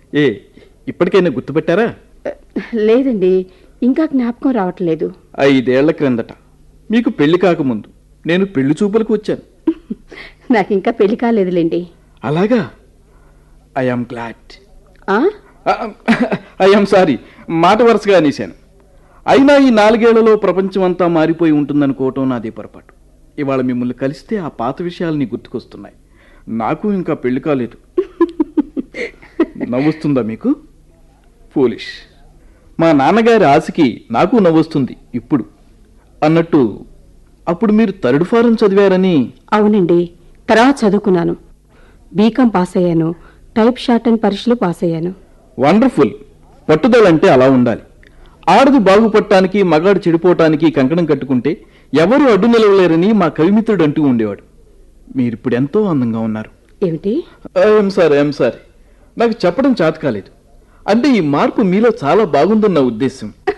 ఏ ఇప్పటికైనా గుర్తుపెట్టారా లేదండి ఇంకా జ్ఞాపకం రావట్లేదు ఐదేళ్ల క్రిందట మీకు పెళ్లి కాకముందు నేను పెళ్లి చూపులకు వచ్చాను నాకు ఇంకా పెళ్లి కాలేదులేండి అలాగా ఐఆమ్ గ్లాడ్ ఆ? ఐఎమ్ సారీ మాట వరుసగా అనేశాను అయినా ఈ నాలుగేళ్లలో ప్రపంచం అంతా మారిపోయి ఉంటుందనుకోవటం నాదే పొరపాటు ఇవాళ మిమ్మల్ని కలిస్తే ఆ పాత విషయాలని గుర్తుకొస్తున్నాయి నాకు ఇంకా పెళ్లి కాలేదు నవ్వుస్తుందా మీకు ఫూలిష్ మా నాన్నగారి ఆశకి నాకు నవ్వొస్తుంది ఇప్పుడు అన్నట్టు అప్పుడు మీరు థర్డ్ ఫారం చదివారని అవునండి తర్వాత చదువుకున్నాను బీకాం పాస్ అయ్యాను టైప్ షార్ట్ అండ్ పరీక్షలు పాస్ అయ్యాను వండర్ఫుల్ పట్టుదలంటే అలా ఉండాలి ఆడది బాగుపడటానికి మగాడు చెడిపోవటానికి కంకణం కట్టుకుంటే ఎవరు అడ్డు నిలవలేరని మా కవిమిత్రుడు అంటూ ఉండేవాడు మీరిప్పుడు ఎంతో అందంగా ఉన్నారు ఏమిటి ఏం సార్ ఏం సార్ నాకు చెప్పడం చేత కాలేదు అంటే ఈ మార్పు మీలో చాలా బాగుందన్న ఉద్దేశం